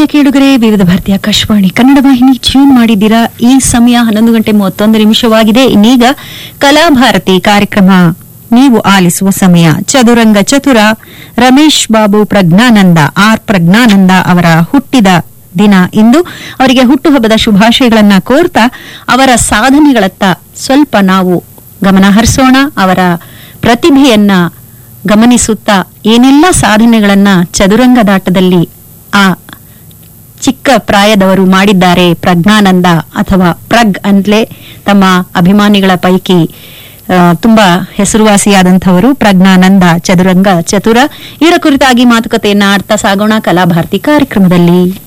ಕೇಳುಗರೆ ವಿವಿಧ ಭಾರತೀಯ ಆಕಾಶವಾಣಿ ಕನ್ನಡ ವಾಹಿನಿ ಟ್ಯೂನ್ ಮಾಡಿದ್ದೀರಾ ಈ ಸಮಯ ಹನ್ನೊಂದು ಗಂಟೆ ಮೂವತ್ತೊಂದು ನಿಮಿಷವಾಗಿದೆ ಇನ್ನೀಗ ಕಲಾಭಾರತಿ ಕಾರ್ಯಕ್ರಮ ನೀವು ಆಲಿಸುವ ಸಮಯ ಚದುರಂಗ ಚತುರ ರಮೇಶ್ ಬಾಬು ಪ್ರಜ್ಞಾನಂದ ಆರ್ ಪ್ರಜ್ಞಾನಂದ ಅವರ ಹುಟ್ಟಿದ ದಿನ ಇಂದು ಅವರಿಗೆ ಹುಟ್ಟುಹಬ್ಬದ ಶುಭಾಶಯಗಳನ್ನ ಕೋರ್ತಾ ಅವರ ಸಾಧನೆಗಳತ್ತ ಸ್ವಲ್ಪ ನಾವು ಗಮನ ಹರಿಸೋಣ ಅವರ ಪ್ರತಿಭೆಯನ್ನ ಗಮನಿಸುತ್ತಾ ಏನೆಲ್ಲ ಸಾಧನೆಗಳನ್ನ ಚದುರಂಗದಾಟದಲ್ಲಿ ಆ ಚಿಕ್ಕ ಪ್ರಾಯದವರು ಮಾಡಿದ್ದಾರೆ ಪ್ರಜ್ಞಾನಂದ ಅಥವಾ ಪ್ರಗ್ ಅಂತಲೇ ತಮ್ಮ ಅಭಿಮಾನಿಗಳ ಪೈಕಿ ಆ, ತುಂಬಾ ಹೆಸರುವಾಸಿಯಾದಂಥವರು ಪ್ರಜ್ಞಾನಂದ ಚದುರಂಗ ಚತುರ ಇವರ ಕುರಿತಾಗಿ ಮಾತುಕತೆಯನ್ನ ಆಡ್ತಾ ಸಾಗೋಣ ಕಲಾಭಾರತಿ ಕಾರ್ಯಕ್ರಮದಲ್ಲಿ